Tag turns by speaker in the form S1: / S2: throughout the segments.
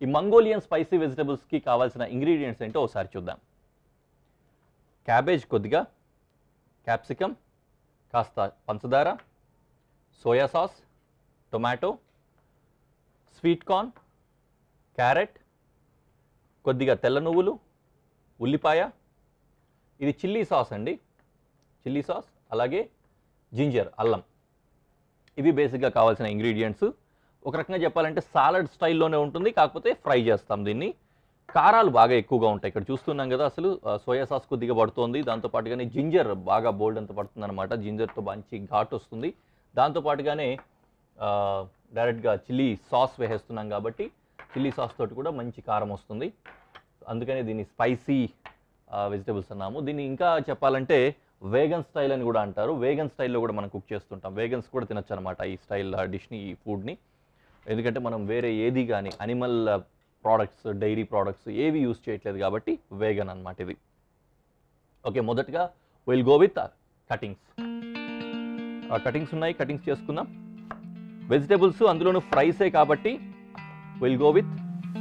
S1: ఈ Mongolian spicy వెజిటబుల్స్కి కావాల్సిన ingredients ఏంటో ఒకసారి చూద్దాం క్యాబేజ్ కొద్దిగా క్యాప్సికమ్ కాస్త పంచదార soya sauce tomato sweet corn carrot కొద్దిగా తెల్ల నువ్వులు ఉల్లిపాయ ఇది చిల్లీ సాస్ అండి చిల్లీ సాస్ అలాగే జింజర్ అల్లం ఇవి బేసిక్గా కావాల్సిన ఇంగ్రీడియంట్స్ ఒక రకంగా చెప్పాలంటే సాలడ్ స్టైల్లోనే ఉంటుంది కాకపోతే ఫ్రై చేస్తాం దీన్ని కారాలు బాగా ఎక్కువగా ఉంటాయి ఇక్కడ చూస్తున్నాం కదా అసలు ఆ, సోయా సాస్ కొద్దిగా పడుతుంది దాంతోపాటుగానే జింజర్ బాగా బోల్డ్ అంత పడుతుంది అనమాట జింజర్తో మంచి ఘాట్ వస్తుంది దాంతోపాటుగానే ఆ, డైరెక్ట్గా చిల్లీ సాస్ వేసేస్తున్నాం కాబట్టి చిల్లీ సాస్ తోటి కూడా మంచి కారం వస్తుంది అందుకని దీన్ని స్పైసీ వెజిటబుల్స్ అన్నాము దీన్ని ఇంకా చెప్పాలంటే వేగన్ స్టైల్ అని కూడా అంటారు వేగన్ స్టైల్లో కూడా మనం కుక్ చేస్తుంటాం వేగన్స్ కూడా తినొచ్చు అనమాట ఈ స్టైల్ డిష్ని ఈ ఫుడ్ని ఎందుకంటే మనం వేరే ఏది కానీ అనిమల్ ప్రోడక్ట్స్ డైరీ ప్రోడక్ట్స్ ఏవి యూస్ చేయట్లేదు కాబట్టి వేగన్ అన్నమాట ఇది ఓకే మొదటగా will go with cuttings cuttings ఉన్నాయి కటింగ్స్ చేసుకుందాం వెజిటేబుల్స్ అందులోనూ ఫ్రైసే కాబట్టి విల్ గో విత్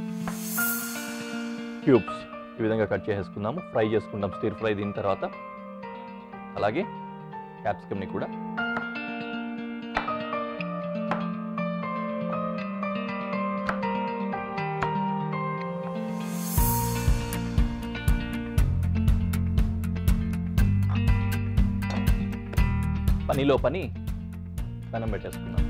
S1: క్యూబ్స్ ఈ విధంగా కట్ చేసేసుకుందాము ఫ్రై చేసుకుందాం స్టిర్ ఫ్రై దీని తర్వాత అలాగే క్యాప్సికమ్ని కూడా పనిలో పని పెనం పెట్టేసుకుందాం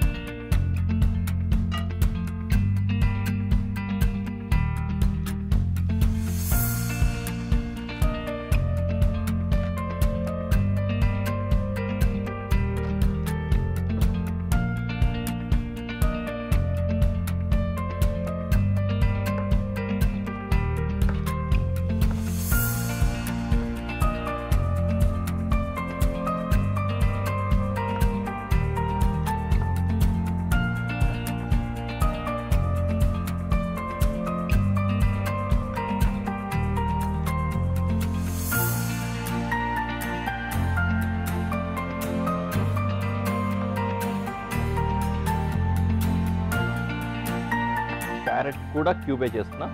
S1: క్యారెట్ కూడా క్యూబే చేస్తున్నా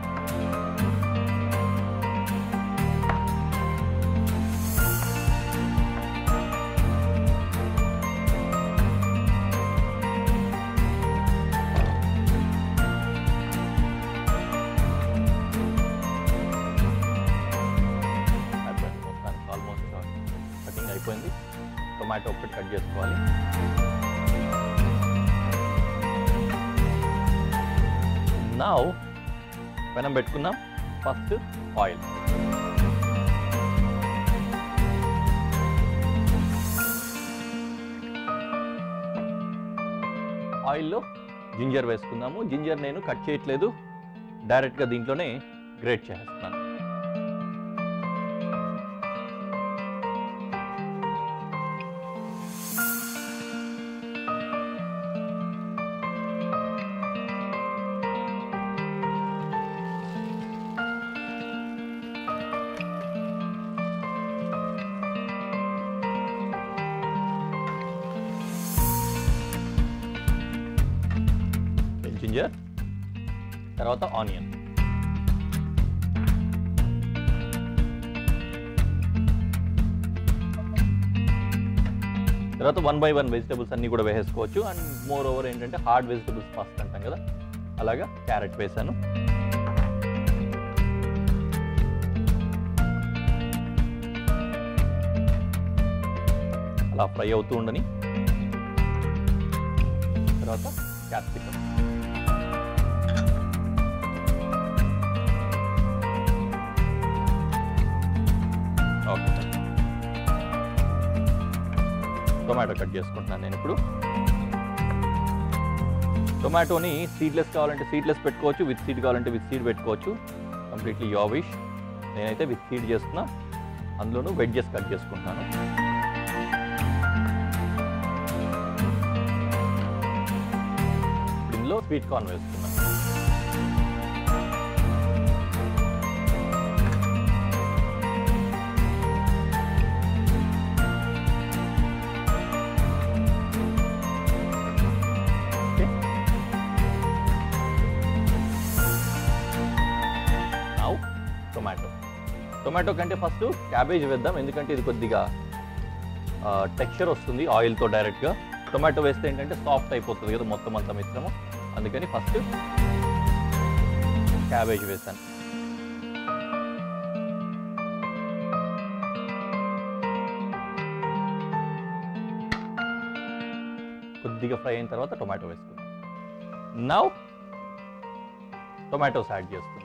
S1: అయిపోయింది మొత్తానికి ఆల్మోస్ట్ కటింగ్ అయిపోయింది టొమాటో ఒకటి కట్ చేసుకోవాలి నౌ పెనం పెట్టుకుందాం ఫస్ట్ ఆయిల్ ఆయిల్లో జింజర్ వేసుకుందాము జింజర్ నేను కట్ చేయట్లేదు డైరెక్ట్గా దీంట్లోనే గ్రేట్ చేసేస్తున్నాను జింజర్ తర్వాత ఆనియన్ తర్వాత వన్ బై వన్ వెజిటబుల్స్ అన్నీ కూడా వేసేసుకోవచ్చు అండ్ మోర్ ఓవర్ ఏంటంటే హార్డ్ వెజిటబుల్స్ ఫస్ట్ అంటాం కదా అలాగా క్యారెట్ వేసాను అలా ఫ్రై అవుతూ ఉండని తర్వాత క్యాప్సికమ్ ఓకే టొమాటో కట్ చేసుకుంటున్నాను నేను ఇప్పుడు టొమాటోని సీడ్లెస్ కావాలంటే సీడ్లెస్ పెట్టుకోవచ్చు విత్ సీడ్ కావాలంటే విత్ సీడ్ పెట్టుకోవచ్చు కంప్లీట్లీ యోవిష్ నేనైతే విత్ సీడ్ చేస్తున్నా అందులోనూ వెడ్జెస్ కట్ చేసుకుంటున్నాను ఇప్పుడు ఇందులో స్వీట్ కార్న్ వేస్తున్నాను ఓకే టొమాటో కంటే ఫస్ట్ క్యాబేజ్ వేద్దాం ఎందుకంటే ఇది కొద్దిగా టెక్స్చర్ వస్తుంది ఆయిల్తో డైరెక్ట్గా టొమాటో వేస్తే ఏంటంటే సాఫ్ట్ అయిపోతుంది కదా మొత్తం అంతా మిశ్రమం అందుకని ఫస్ట్ క్యాబేజ్ వేసాను కొద్దిగా ఫ్రై అయిన తర్వాత టొమాటో వేసుకున్నాం నౌ టొమాటోస్ యాడ్ చేస్తున్నా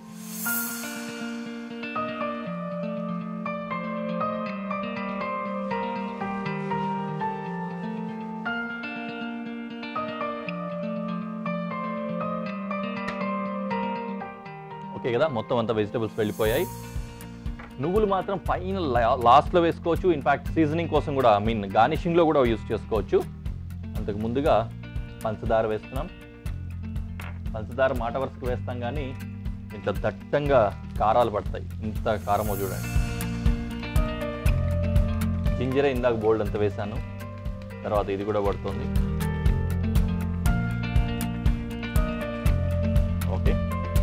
S1: ఓకే కదా మొత్తం అంతా వెజిటబుల్స్ వెళ్ళిపోయాయి నువ్వులు మాత్రం పైన లాస్ట్లో వేసుకోవచ్చు ఇన్ఫ్యాక్ట్ సీజనింగ్ కోసం కూడా ఐ మీన్ గార్నిషింగ్లో కూడా యూస్ చేసుకోవచ్చు అంతకు ముందుగా పంచదార వేస్తున్నాం పంచదార మాట వరుసకు వేస్తాం కానీ ఇంత దట్టంగా కారాలు పడతాయి ఇంత కారమో చూడండి జింజరే ఇందాక బోల్డ్ అంత వేసాను తర్వాత ఇది కూడా పడుతుంది ఓకే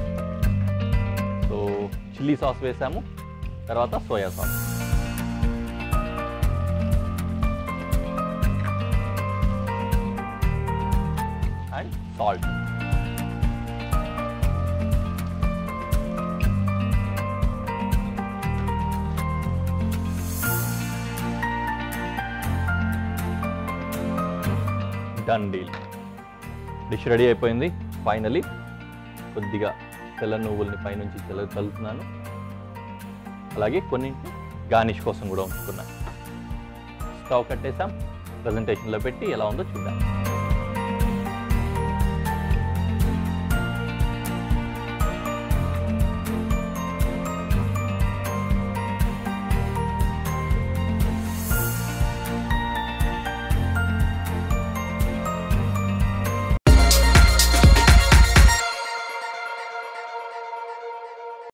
S1: సో చిల్లీ సాస్ వేసాము తర్వాత soya sauce and salt done deal dish ready అయిపోయింది ఫైనలీ కొద్దిగా తెల్ల నువ్వుల్ని పైనుంచి తెల్ల కలుపుతున్నాను అలాగే కొన్ని గార్నిష్ కోసం కూడా ఉంచుకున్నాను స్టవ్ కట్టేసాం ప్రజెంటేషన్లో పెట్టి ఎలా ఉందో చూద్దాం